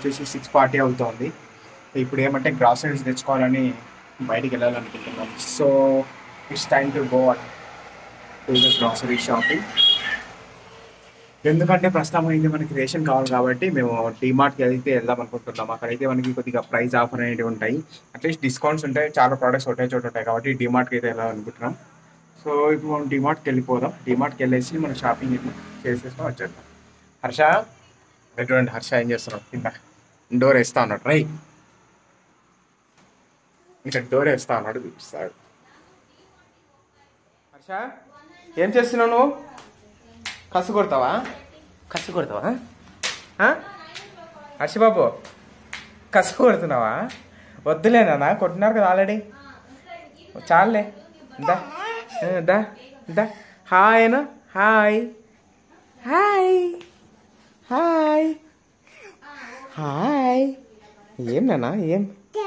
వచ్చేసి six forty అవుతోంది ఇప్పుడు ఏమంటే గ్రాసరీస్ తెచ్చుకోవాలని బయటికి వెళ్ళాలనుకుంటున్నాం so it's time to go to the grocery shopping ఎందుకంటే ప్రస్తుతం అయితే మనకి రేషన్ కావాలి కాబట్టి మేము డిమార్ట్కి అయితే వెళ్దాం అనుకుంటున్నాం అక్కడైతే మనకి కొద్దిగా ప్రైస్ ఆఫర్ అనేవి ఉంటాయి అట్లీస్ట్ డిస్కౌంట్స్ ఉంటాయి చాలా ప్రోడక్ట్స్ ఒకటే చోట ఉంటాయి కాబట్టి డిమార్ట్కి అయితే వెళ్ళాలనుకుంటున్నాం సో ఇప్పుడు మనం డిమార్ట్కి వెళ్ళిపోదాం డిమార్ట్కి వెళ్ళేసి మనం షాపింగ్ చేసేస్తాం వచ్చేద్దాం హర్ష ఎటువంటి హర్ష ఏం చేస్తున్నాం కింద డోర్ వేస్తా ఉన్నాడు రై ఇంకా డోర్ వేస్తా అన్నాడు చూపిస్తాడు హర్ష ఏం చేస్తున్నావు నువ్వు కసు కొడతావా కసు కొడతావా ఆ? హర్షబాబు కసు కొడుతున్నావా వద్దులేనా కొట్టినారు కదా ఆల్రెడీ చాలులే దా ఆ, దా దా hi Anu hi hi hi hi ఏం నానా ఏం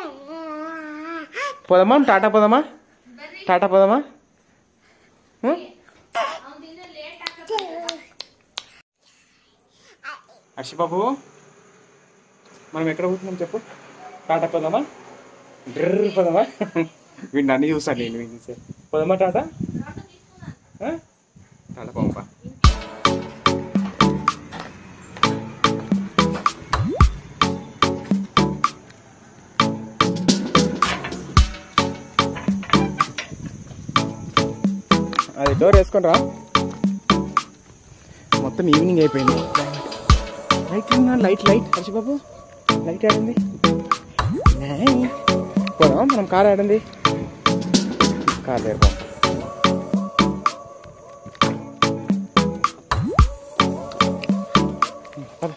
పోదామా టాటా పోదామా టాటా పోదామా ఉం? హర్షబాబు మనం ఎక్కడ పోతున్నాం చెప్పు టాటా పోదామా డ్రర్ పోదామా వీడిని అన్ని చూసాను నేను వీడిని చూసా పోదామా టాటా ఆ? టాటా పోమా అది డోర్ వేసుకొని రా మొత్తం ఈవినింగ్ అయిపోయింది లైట్ ఉందా? లైట్ లైట్ హర్షబాబు లైట్ ఆడింది పోదామా మనం కార్ ఆడింది కార్ దగ్గర పోదాం. పద.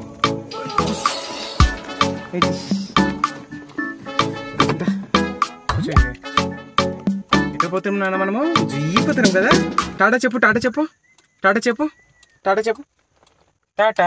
ఏయ్, దా. కూర్చోండి. ఎక్కడ పోతున్నాం నాన్న మనము జీపోతున్నాం కదా టాటా చెప్పు టాటా చెప్పు టాటా చెప్పు టాటా చెప్పు టాటా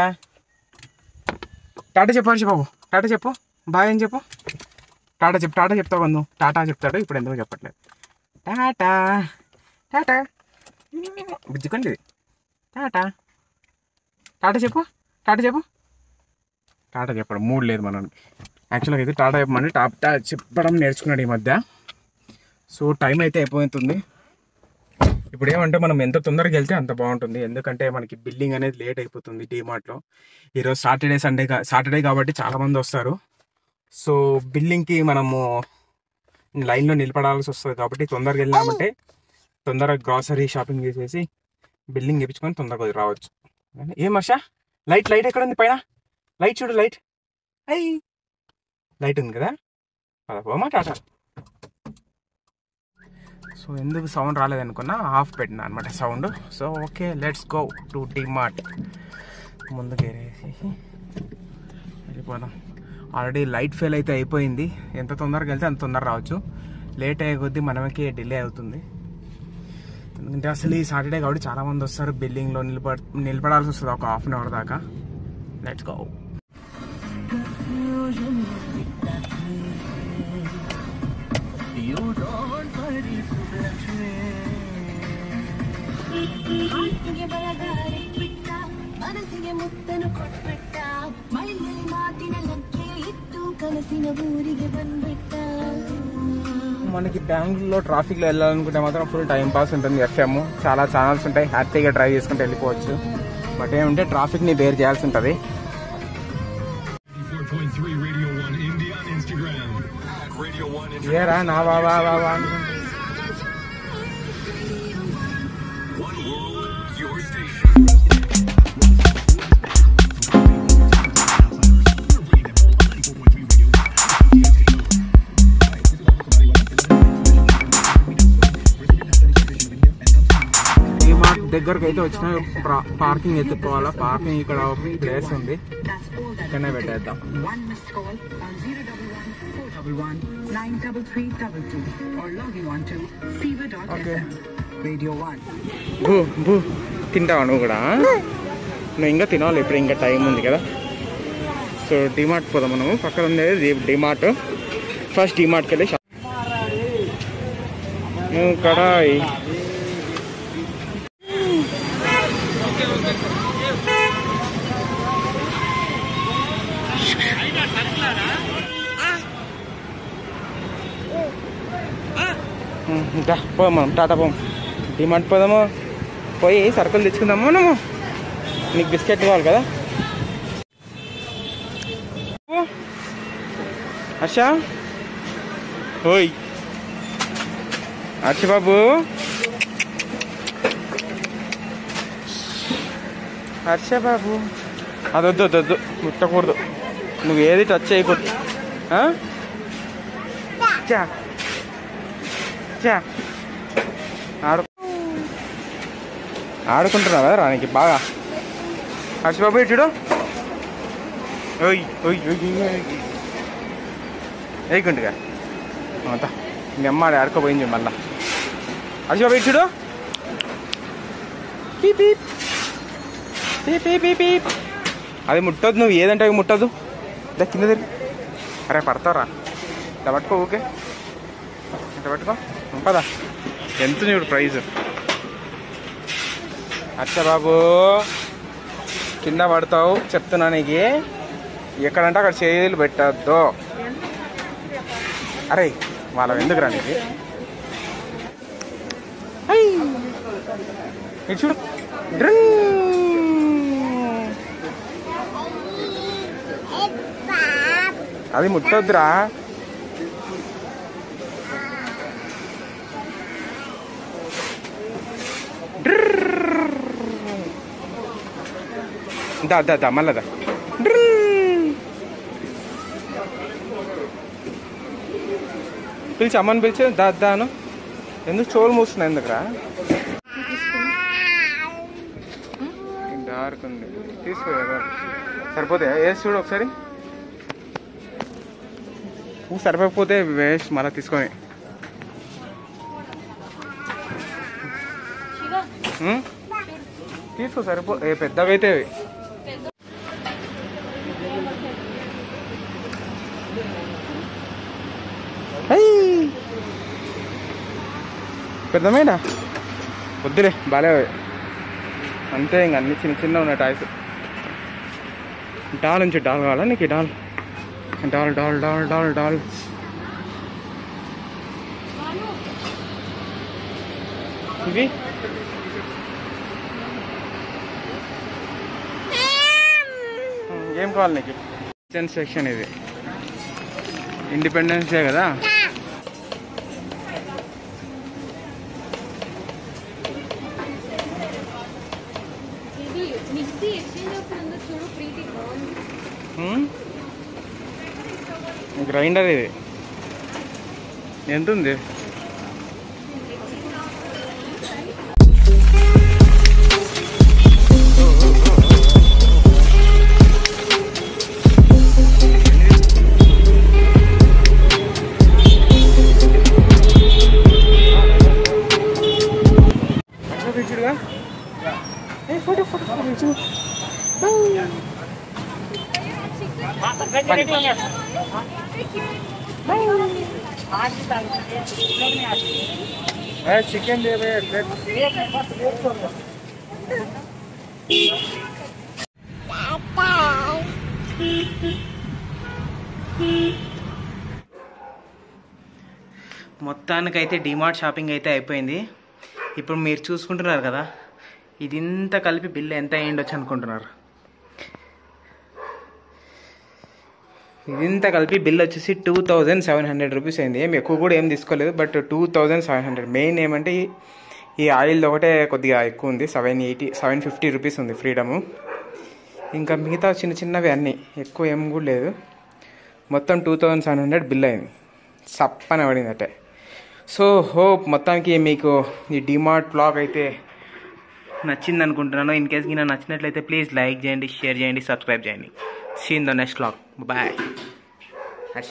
టాటా చెప్పు హర్ష బాబు టాటా చెప్పు బాయ్ అని చెప్పు టాటా చెప్పు టాటా చెప్తావు కొందు టాటా చెప్తాడు ఇప్పుడు ఎందుకు చెప్పట్లేదు టాటా టాటా బుజ్జుకోండి ఇది. టాటా టాటా చెప్పు టాటా చెప్పు టాటా చెప్పడం మూడు లేదు మనం యాక్చువల్గా అయితే టాటా చెప్పమని టాటా చెప్పడం నేర్చుకున్నాడు ఈ మధ్య సో టైం అయితే అయిపోతుంది ఇప్పుడు ఏమంటే మనం ఎంత తొందరగా వెళ్తే అంత బాగుంటుంది ఎందుకంటే మనకి బిల్డింగ్ అనేది లేట్ అయిపోతుంది డీమార్ట్లో ఈరోజు సాటర్డే సండే సాటర్డే కాబట్టి చాలామంది వస్తారు సో బిల్డింగ్కి మనము లైన్లో నిలబడాల్సి వస్తుంది కాబట్టి తొందరగా వెళ్ళామంటే తొందరగా గ్రాసరీ షాపింగ్ చేసేసి బిల్డింగ్ చేయించుకొని తొందరగా రావచ్చు ఏం వర్ష లైట్ లైట్ ఎక్కడ ఉంది పైన లైట్ చూడు లైట్ అయ్యి లైట్ ఉంది కదా పదపోమా టాటా సో ఎందుకు సౌండ్ రాలేదనుకున్నా ఆఫ్ పెట్టినా అనమాట sound so okay let's go to DMart ముందుకు వేరేసి వెళ్ళిపోదాం ఆల్రెడీ లైట్ ఫెయిల్ అయితే అయిపోయింది ఎంత తొందరగా వెళ్తే అంత తొందర రావచ్చు లేట్ అయ్యే కొద్దీ మనకి డిలే అవుతుంది ఎందుకంటే అసలు ఈ సాటర్డే కాబట్టి చాలా మంది వస్తారు బిల్డింగ్లో నిలబడ నిలబడాల్సి వస్తుంది ఒక హాఫ్ అన్ అవర్ దాకా లెట్స్ గో ಹಾಸಿಗೆ ಬಲಗಾರಿ ಬಿಟ್ಟ ಮನಸ್ಸಿಗೆ ಮುತ್ತನು ಕೊಟ್ಬಿಟ್ಟ ಮೈಯಲ್ಲಿ ಮಾತಿನ ಲಗ್ಗೆ ಇತ್ತು ಕನಸಿನ ಊರಿಗೆ ಬಂದ್ಬಿಟ್ಟ మనకి బెంగళూరులో ట్రాఫిక్లో వెళ్ళాలనుకుంటే మాత్రం ఫుల్ టైం పాస్ ఉంటుంది ఎఫ్ఎం చాలా ఛానల్స్ ఉంటాయి హ్యాపీగా డ్రైవ్ చేసుకుంటూ వెళ్ళిపోవచ్చు బట్ ఏమంటే ట్రాఫిక్ని బేర్ చేయాల్సి ఉంటుంది 4.3 Radio 1 India on Instagram. Radio 1 ఏరా నా బాబా బాబా అనుకుంటా One World, your station. Mart దగ్గరకు అయితే వచ్చిన పార్కింగ్ ఎత్తుకోవాలా పార్కింగ్ ఇక్కడ ఒక ప్లేస్ ఉంది ఇక్కడనే పెట్టేద్దాం One missed call on 011 411 93322 or logging on to fever.fm. Okay. Radio 1. బూ బూ తింటావా నువ్వు కూడా నువ్వు ఇంకా తినాలి ఇప్పుడు ఇంకా టైం ఉంది కదా సో డిమార్ట్ పోదాం మనము పక్కన ఉండేది డిమార్ట్ ఫస్ట్ డిమార్ట్కి వెళ్ళి షాప్ కడాయి ఉమ్, ఇంకా పోదాం మనం టాటా పోం డిమాండ్ పోదాము పోయి సరుకులు తెచ్చుకుందాము మనము నీకు బిస్కెట్ కావాలి కదా ఓ, హర్ష ఓయ్ హర్ష బాబు హర్ష బాబు అది వద్దు వద్దు వద్దు ముట్టకూడదు నువ్వు ఏది టచ్ చేయకూడదు ఆ? చా చా ఆడు ఆడుకుంటున్నావా రానికి బాగా హర్ష బాబు ఇటు చూడు ఓయ్ ఓయ్ ఓయ్ ఓయ్ వేయకుంటుగా అంతా మీ అమ్మ ఆడ ఆడుకోపోయింది మళ్ళా హర్ష బాబు ఇటు చూడు peep peep peep peep peep peep అది ముట్టొద్దు నువ్వు ఏదంటే అవి ముట్టదు దా కింద తిరిగి అరే పడతారా ఇలా పట్టుకో ఓకే ఇట్లా పట్టుకో పదా ఎంత చూడు ప్రైజ్ అచ్చ బాబు కింద పడతావు చెప్తున్నా నీకు ఎక్కడంటే అక్కడ చేతులు పెట్టద్దు అరే వాళ్ళ ఎందుకు రా నీకు ఐ. ఇటు చూడు డ్రింగ్. అది ముట్టొద్దురా దా దా దా మళ్ళా దా పిలిచి అమ్మని పిలిచి దా దాను ఎందుకు చోలు మూస్తున్నాయి ఎందుకురా డార్క్ ఉంది తీసుకో సరిపోతే వేసి చూడు ఒకసారి పువ్వు సరిపోకపోతే వేస్ట్ మళ్ళీ తీసుకొని ఉం? తీసుకో సరిపో ఏ పెద్దగా అయితే అవి. ఐ! పెద్దమేనా వద్దులే బాలే అవి. అంతే ఇంక అన్ని చిన్న చిన్న ఉన్నాయి టాయ్స్ డాల్ నుంచి డాల్ కావాలా నీకు ఈ doll doll doll doll doll doll ఇవి ఏం కావాలి నీకు కిచెన్ సెక్షన్ ఇది ఇండిపెండెన్స్ డే కదా ఇది మిక్సీ ఎక్స్చేంజ్ ఆఫర్ ఉందో చూడు ప్రీతి బాగుంది గ్రైండర్ ఇది ఎంత ఉంది అట్లా పిచ్చుడుగా ఏ ఫోటో ఫోటో ఫోటో పిచ్చు చికెన్ దేవే మొత్తానికైతే డిమార్ట్ షాపింగ్ అయితే అయిపోయింది ఇప్పుడు మీరు చూసుకుంటున్నారు కదా ఇది ఇంత కలిపి బిల్ ఎంత అయ్యిండొచ్చు అనుకుంటున్నారు ఇదింత కలిపి బిల్ వచ్చేసి two thousand seven hundred rupees అయింది ఏం ఎక్కువ కూడా ఏం తీసుకోలేదు but two thousand seven hundred main ఏమంటే ఈ- ఈ ఆయిల్ ఒకటే కొద్దిగా ఎక్కువ ఉంది seven eighty seven fifty rupees ఉంది ఫ్రీడము ఇంకా మిగతా చిన్న చిన్నవి అన్నీ ఎక్కువ ఏం కూడా లేదు మొత్తం two thousand seven hundred bill అయింది సప్పన పడింది అటే సో హోప్ మొత్తానికి మీకు ఈ డిమార్ట్ బ్లాగ్ అయితే నచ్చింది అనుకుంటున్నాను ఇన్ కేస్ గిన నచ్చినట్లయితే ప్లీజ్ లైక్ చేయండి షేర్ చేయండి సబ్స్క్రైబ్ చేయండి seen the next blog bye Harsha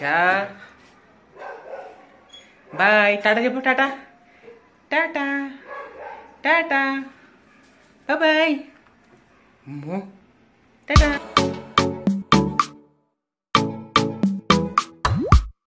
bye tata చెప్పు టాటా టాటా టాటా బాయ్ టాటా